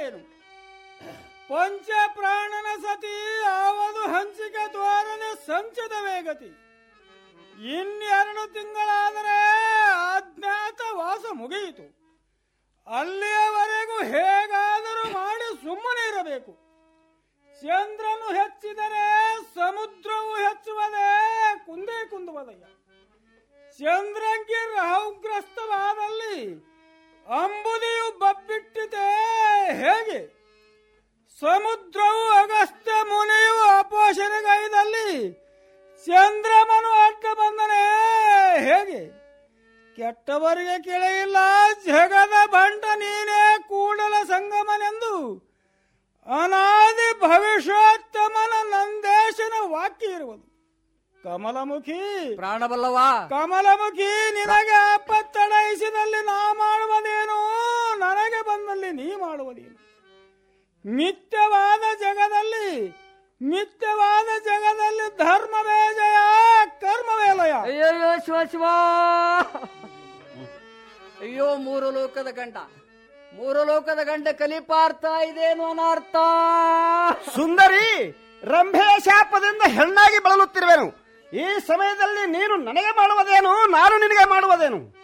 ಮಾಡುವೆನು ಪಂಚ ಪ್ರಾಣನ ಸತಿ ಆವದು ಹಂಚಿಕೆ ದ್ವಾರನೆ ಸಂಚದ ವೇಗತಿ ಇನ್ನೆರಡು ತಿಂಗಳಾದರೆ ಅಜ್ಞಾತ ವಾಸ ಮುಗಿಯಿತು ಅಲ್ಲಿಯವರೆಗೂ ಹೇಗಾದರೂ ಮಾಡಿ ಸುಮ್ಮನೆ ಇರಬೇಕು ಚಂದ್ರನು ಹೆಚ್ಚಿದರೆ ಸಮುದ್ರವು ಹೆಚ್ಚುವುದೇ ಕುಂದೇ ಕುಂದುವುದಯ್ಯ ಚಂದ್ರಂಗೆ ರಾಹುಗ್ರಸ್ತವಾದಲ್ಲಿ ಅಂಬುದಿಯು ಬಬ್ಬಿಟ್ಟಿದೆ ಹೇಗೆ ಸಮುದ್ರವು ಅಗಸ್ತ್ಯ ಮುನಿಯು ಅಪೋಷಣೆಗೈದಲ್ಲಿ ಚಂದ್ರಮನು ಅಡ್ಡ ಬಂದನೆ ಹೇಗೆ ಕೆಟ್ಟವರಿಗೆ ಕೆಳೆಯಿಲ್ಲ ಜಗದ ಬಂಟ ನೀನೇ ಕೂಡಲ ಸಂಗಮನೆಂದು ಅನಾದಿ ಭವಿಷ್ಯೋತ್ತಮನ ನಂದೇಶನ ವಾಕ್ಯ ಇರುವುದು ಕಮಲಮುಖಿ ಪ್ರಾಣಬಲ್ಲವ ಕಮಲಮುಖಿ ನಿನಗೆ ಆಪತ್ತಡಯಿಸಿದಲ್ಲಿ ನಾ ಮಾಡುವುದೇನು ನನಗೆ ಬಂದಲ್ಲಿ ನೀ ಮಾಡುವುದೇನು ಮಿಥ್ಯವಾದ ಜಗದಲ್ಲಿ ಮಿಥ್ಯವಾದ ಜಗದಲ್ಲಿ ಧರ್ಮವೇ ಜಯ ಕರ್ಮವೇ ಲಯ ಅಯ್ಯಯ್ಯೋ ಶಿವ ಶಿವ ಅಯ್ಯೋ ಮೂರು ಲೋಕದ ಗಂಡ ಮೂರು ಲೋಕದ ಗಂಡ ಕಲಿಪಾರ್ಥ ಇದೇನು ಅನರ್ಥ ಸುಂದರಿ ರಂಭೆಯ ಶಾಪದಿಂದ ಹೆಣ್ಣಾಗಿ ಬಳಲುತ್ತಿರುವೆನು ಈ ಸಮಯದಲ್ಲಿ ನೀನು ನನಗೆ ಮಾಡುವುದೇನು ನಾನು ನಿನಗೆ ಮಾಡುವುದೇನು